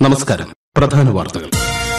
നമസ്കാരം പ്രധാന വാർത്തകൾ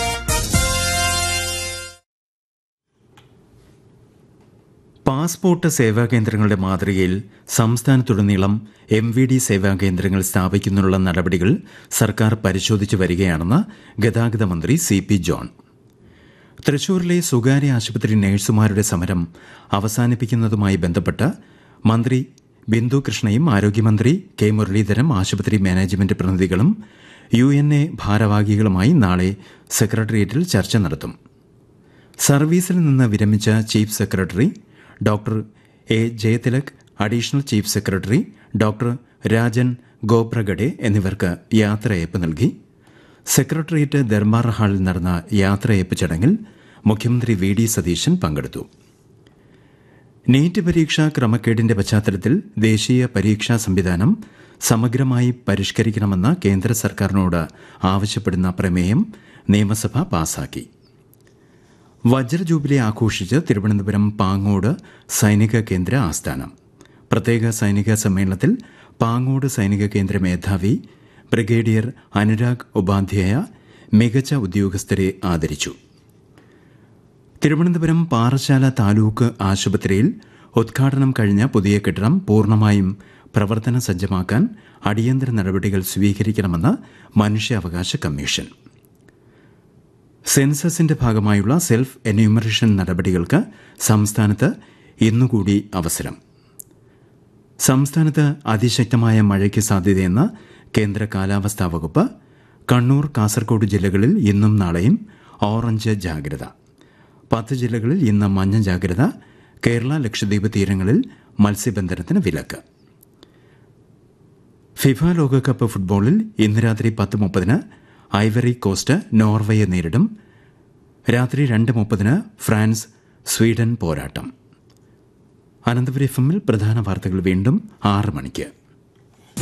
പാസ്പോർട്ട് സേവാ കേന്ദ്രങ്ങളുടെ മാതൃകയിൽ സംസ്ഥാനത്തുടനീളം എം വി ഡി സേവാ കേന്ദ്രങ്ങൾ സ്ഥാപിക്കുന്നതിനുള്ള നടപടികൾ സർക്കാർ പരിശോധിച്ചു വരികയാണെന്ന് ഗതാഗത മന്ത്രി സി പി ജോൺ തൃശൂരിലെ സ്വകാര്യ ആശുപത്രി നഴ്സുമാരുടെ സമരം അവസാനിപ്പിക്കുന്നതുമായി ബന്ധപ്പെട്ട് മന്ത്രി ബിന്ദു കൃഷ്ണയും ആരോഗ്യമന്ത്രി കെ മുരളീധരം ആശുപത്രി മാനേജ്മെന്റ് പ്രതിനിധികളും യു എൻ എ ഭാരവാഹികളുമായി നാളെ സെക്രട്ടേറിയറ്റിൽ ചർച്ച നടത്തും സർവീസിൽ നിന്ന് വിരമിച്ച chief secretary doctor A Jayathilak additional chief secretary doctor Rajan Khobragade എന്നിവർക്ക് യാത്രയയപ്പ് നൽകി സെക്രട്ടേറിയറ്റ് ദർബാർ ഹാളിൽ നടന്ന യാത്രയയപ്പ് ചടങ്ങിൽ മുഖ്യമന്ത്രി വി ഡി സതീശൻ പങ്കെടുത്തു നീറ്റ് പരീക്ഷാ ക്രമക്കേടിന്റെ പശ്ചാത്തലത്തിൽ ദേശീയ പരീക്ഷാ സംവിധാനം സമഗ്രമായി പരിഷ്കരിക്കണമെന്ന് കേന്ദ്ര സർക്കാരിനോട് ആവശ്യപ്പെടുന്ന പ്രമേയം നിയമസഭ പാസാക്കി വജ്രജൂബിലി ആഘോഷിച്ച് തിരുവനന്തപുരം പാങ്ങോട് സൈനിക കേന്ദ്ര ആസ്ഥാനം പ്രത്യേക സൈനിക സമ്മേളനത്തിൽ പാങ്ങോട് സൈനിക കേന്ദ്ര മേധാവി ബ്രിഗേഡിയർ അനുരാഗ് ഉപാധ്യായ മികച്ച ഉദ്യോഗസ്ഥരെ ആദരിച്ചു തിരുവനന്തപുരം പാറശാല താലൂക്ക് ആശുപത്രിയിൽ ഉദ്ഘാടനം കഴിഞ്ഞ പുതിയ കെട്ടിടം പൂർണ്ണമായും പ്രവർത്തന സജ്ജമാക്കാൻ അടിയന്തര നടപടികൾ സ്വീകരിക്കണമെന്ന് മനുഷ്യാവകാശ കമ്മീഷൻ സെൻസസിന്റെ ഭാഗമായുള്ള സെൽഫ് എന്യൂമറേഷൻ നടപടികൾക്ക് സംസ്ഥാനത്ത് ഇന്നുകൂടി അവസരം സംസ്ഥാനത്ത് അതിശക്തമായ മഴയ്ക്ക് സാധ്യതയെന്ന് കേന്ദ്ര കാലാവസ്ഥാ വകുപ്പ് കണ്ണൂർ കാസർഗോഡ് ജില്ലകളിൽ ഇന്നും നാളെയും ഓറഞ്ച് ജാഗ്രത പത്ത് ജില്ലകളിൽ ഇന്ന് മഞ്ഞ ജാഗ്രത കേരള ലക്ഷദ്വീപ് തീരങ്ങളിൽ മത്സ്യബന്ധനത്തിന് വിലക്ക് ഫിഫ ലോകകപ്പ് ഫുട്ബോളിൽ ഇന്ന് രാത്രി പത്ത് മുപ്പതിന് ഐവറി കോസ്റ്റ് നോർവയെ നേരിടും രാത്രി രണ്ട് മുപ്പതിന് ഫ്രാൻസ് സ്വീഡൻ പോരാട്ടം അനന്തപുരി എഫ് എമ്മിൽ പ്രധാന വാർത്തകൾ വീണ്ടും ആറ് മണിക്ക്